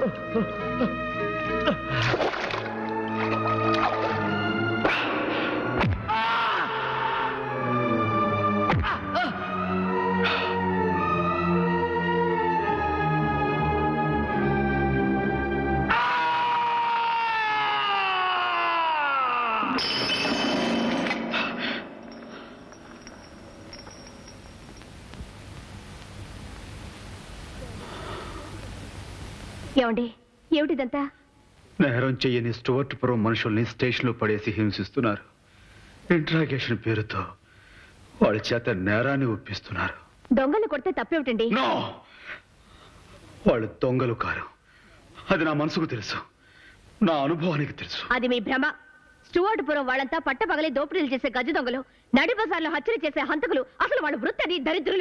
ఏమండి ఏమిటిదంతా నేరం చెయ్యని స్టువర్ట్పురం మనుషుల్ని స్టేషన్లో పడేసి హింసిస్తున్నారు ఇంట్రాగేషన్ పేరుతో వాళ్ళ చేత నేరాన్ని ఒప్పిస్తున్నారు దొంగలు కొడితే తప్పేమిటండి నో వాళ్ళు దొంగలు కారు అది నా మనసుకు తెలుసు నా అనుభవానికి తెలుసు అది మీ భ్రమ స్టువార్డ్పురం వాళ్ళంతా పట్టపగలే దోపిడీలు చేసే గజ దొంగలు నడి బజార్లో హత్యలు చేసే హంతకులు అసలు వాళ్ళ వృత్తి దరిద్రులు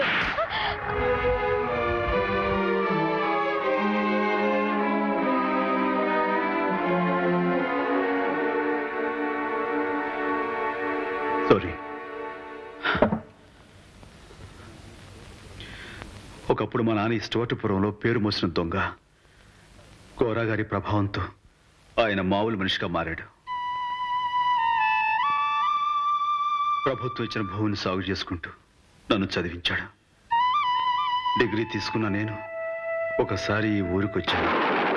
సారీ ఒకప్పుడు మా నాన్న ఈ స్టువర్ట్పురంలో పేరు మోసిన దొంగ కోరాగారి ప్రభావంతో ఆయన మామూలు మనిషిగా మారాడు ప్రభుత్వం ఇచ్చిన భూమిని సాగు చేసుకుంటూ నన్ను చదివించాడు డిగ్రీ తీసుకున్న నేను ఒకసారి ఈ ఊరికి వచ్చాను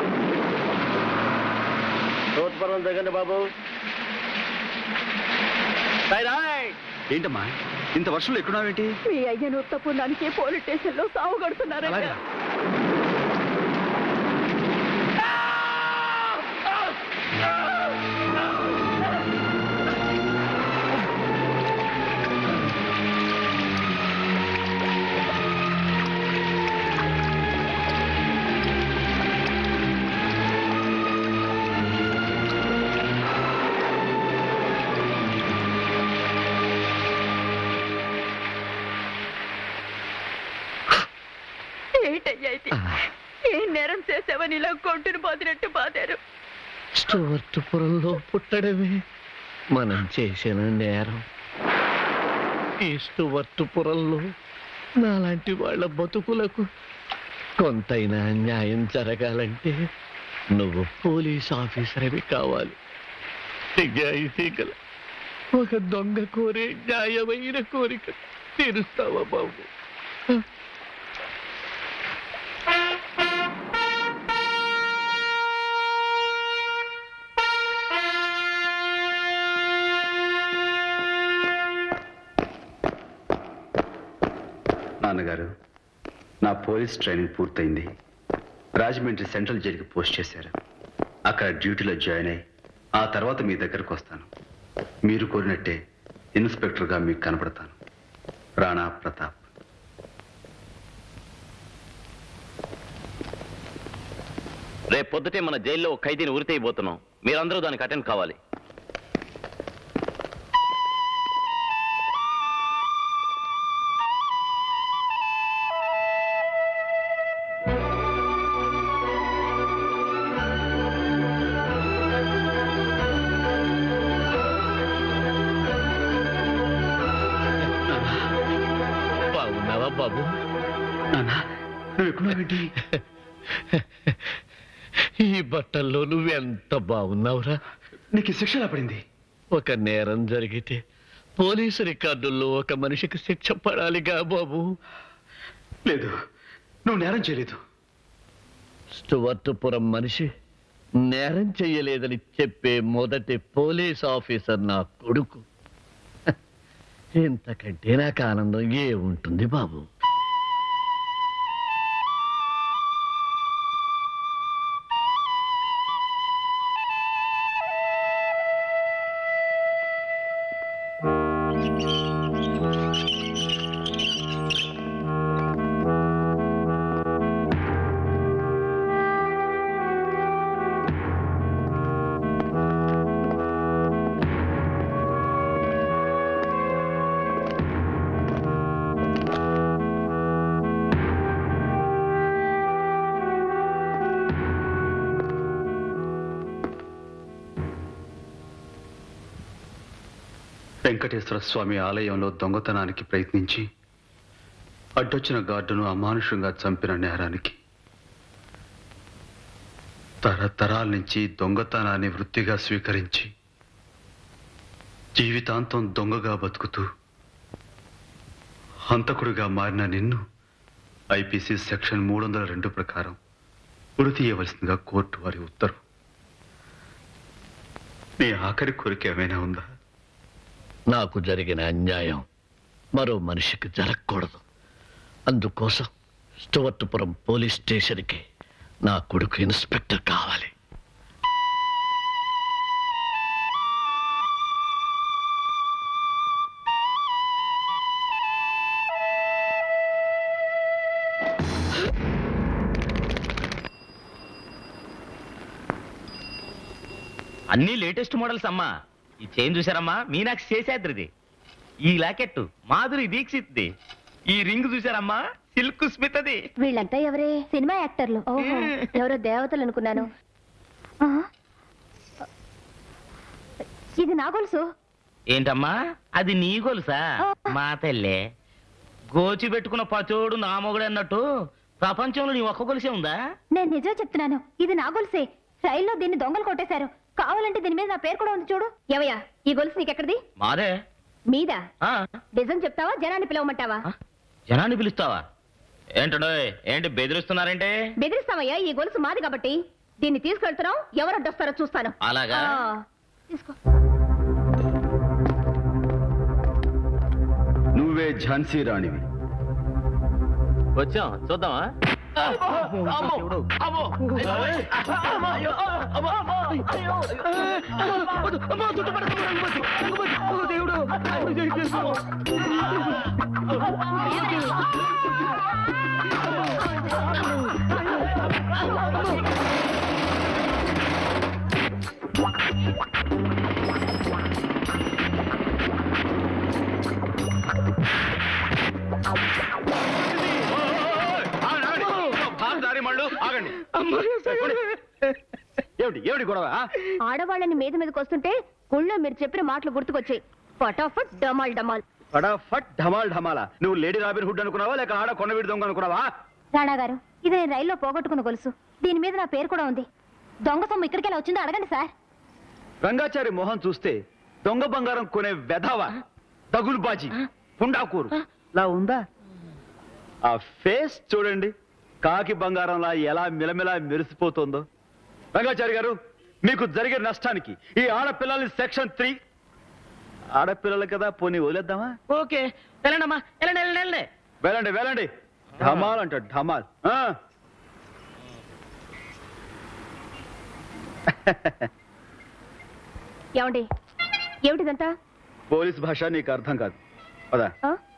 రోడ్పురం దిగండి బాబు ఏంటమ్మా ఇంత వర్షంలో ఎక్కడున్నావేంటి మీ అయ్యను తప్పున్నానికి పోలీస్ స్టేషన్ లో సాగు కడుతున్నారు అలాగా ఏంటయ్యా ఇది ఏం నేరం చేసావని ఇలా కొట్టును బాదినట్టు బాదారు స్టువర్ట్పురంలో పుట్టడమే మనం చేసిన నేరం ఈ స్టువర్ట్పురంలో నాలాంటి వాళ్ళ బతుకులకు కొంతైనా న్యాయం జరగాలంటే నువ్వు పోలీస్ ఆఫీసర్వి కావాలి నిజాయితీ గల ఒక దొంగ కోరే న్యాయమైన కోరిక తీరుస్తావా బాబు నాన్నగారు నా పోలీస్ ట్రైనింగ్ పూర్తయింది రాజమండ్రి సెంట్రల్ జైలుకి పోస్ట్ చేశారు అక్కడ డ్యూటీలో జాయిన్ అయ్యి ఆ తర్వాత మీ దగ్గరకు వస్తాను మీరు కోరినట్టే ఇన్స్పెక్టర్గా మీకు కనపడతాను రాణా ప్రతాప్ రేపు పొద్దుటే మన జైల్లో ఒక ఖైదీని ఉరి తీయబోతున్నాం మీరందరూ దానికి అటెండ్ కావాలి బాగున్నావా బాబు నాన్న నువ్వు ఎక్కడున్నావేంటి ఈ బట్టల్లో నువ్వెంత బాగున్నావురా నీకు ఈ శిక్ష ఎలా పడింది ఒక నేరం జరిగితే పోలీసు రికార్డుల్లో ఒక మనిషికి శిక్ష పడాలిగా బాబు లేదు నువ్వు నేరం చేయలేదు స్టువర్టుపురం మనిషి నేరం చెయ్యలేదని చెప్పే మొదటి పోలీస్ ఆఫీసర్ నా కొడుకు హ, ఇంతకంటే నాకు ఆనందం ఏ ఉంటుంది బాబు వెంకటేశ్వర స్వామి ఆలయంలో దొంగతనానికి ప్రయత్నించి అడ్డొచ్చిన గార్డును అమానుషంగా చంపిన నేరానికి తరతరాల నుంచి దొంగతనాన్ని వృత్తిగా స్వీకరించి జీవితాంతం దొంగగా బతుకుతూ హంతకుడిగా మారిన నిన్ను ఐపీసీ సెక్షన్ మూడు వందల రెండు ప్రకారం ఉరి తీయవలసిందిగా కోర్టు వారి ఉత్తర్వు నీ ఆఖరి కోరిక ఏమైనా ఉందా నాకు జరిగిన అన్యాయం మరో మనిషికి జరగకూడదు అందుకోసం స్టువర్ట్పురం పోలీస్ స్టేషన్కి నా కొడుకు ఇన్స్పెక్టర్ కావాలి అన్ని లేటెస్ట్ మోడల్స్ అమ్మా ఈ చైన్ చూసారమ్మా మీనాక్షి శేషాద్రిది ఈ లాకెట్ మాధురి దీక్షిత్ది ఈ రింగ్ చూసారమ్మా సిల్క్ స్మితది వీళ్ళంతా ఎవరే సినిమా యాక్టర్లు ఓహో ఎవరో దేవతలు అనుకున్నాను ఆ? ఇది నా గొలుసు ఏంటమ్మా అది నీ గొలుసా మా తల్లే గోచి పెట్టుకున్న పచోడు నా మొగుడు అన్నట్టు ప్రపంచంలో నీ ఒక్క గొలుసే ఉందా నేను నిజం చెప్తున్నాను ఇది నా గొలుసే రైల్లో దీన్ని దొంగలు కొట్టేశారు కావాలంటే దీని మీద నా పేరు కూడా ఉంది చూడు ఎవయ్యా ఈ గొలుసు నీకెక్కడిది మాదే మీద ఆ, నిజం చెప్తావా జనాన్ని పిలవమంటావా ఆ, జనాన్ని పిలుస్తావా ఏంటండోయ్ ఏంటి బెదిరిస్తున్నారేంటే బెదిరిస్తావయ్యా ఈ గొలుసు మాది కాబట్టి దీన్ని తీసుకెళ్తున్నాం ఎవరు అడ్డొస్తారో చూస్తాను అలాగా ఆ, తీసుకో నువ్వే ఝాన్సీ రాణివి వచ్చాం చూద్దామా ఆగండి ఏమిటి ఏమిటి గొడవ ఆ? ఆడవాళ్ళని మీద మీదకి వస్తుంటే గుళ్ళో మీరు చెప్పిన మాటలు గుర్తుకొచ్చాయి ఫటాఫట్ డమాల్ డమాల్ ఫటాఫట్ ఢమాల్ ఢమాలా నువ్వు లేడీ రాబిన్ హుడ్ అనుకున్నావా లేక ఆడ కొండవీడి దొంగ అనుకున్నావా రాణా గారు ఇది నేను రైల్లో పోగొట్టుకున్న గొలుసు దీని మీద నా పేరు కూడా ఉంది దొంగ సొమ్ము ఇక్కడికి ఎలా వచ్చిందో అడగండి సార్ రంగాచారి మొహం చూస్తే దొంగ బంగారం కొనే వెధవ తగులుబాజీ పుండాకూరు లా ఉందా ఆ ఫేస్ చూడండి కాకి బంగారంలా ఎలా మిలమిలా మెరిసిపోతుందో రంగాచారి గారు మీకు జరిగే నష్టానికి ఈ ఆడపిల్లల్ని సెక్షన్ త్రీ ఆడపిల్లలు కదా పోనీ వదిలేద్దామా ఓకే వెళ్ళండమ్మా వెళ్ళండి వెళ్ళండి వెళ్ళండి వెళ్ళండి వెళ్ళండి ఢమాల్ అంట ఢమాల్ ఆ. ఏమండి ఏమిటిదంతా పోలీస్ భాష నీకు అర్థం కాదు పదా ఆ?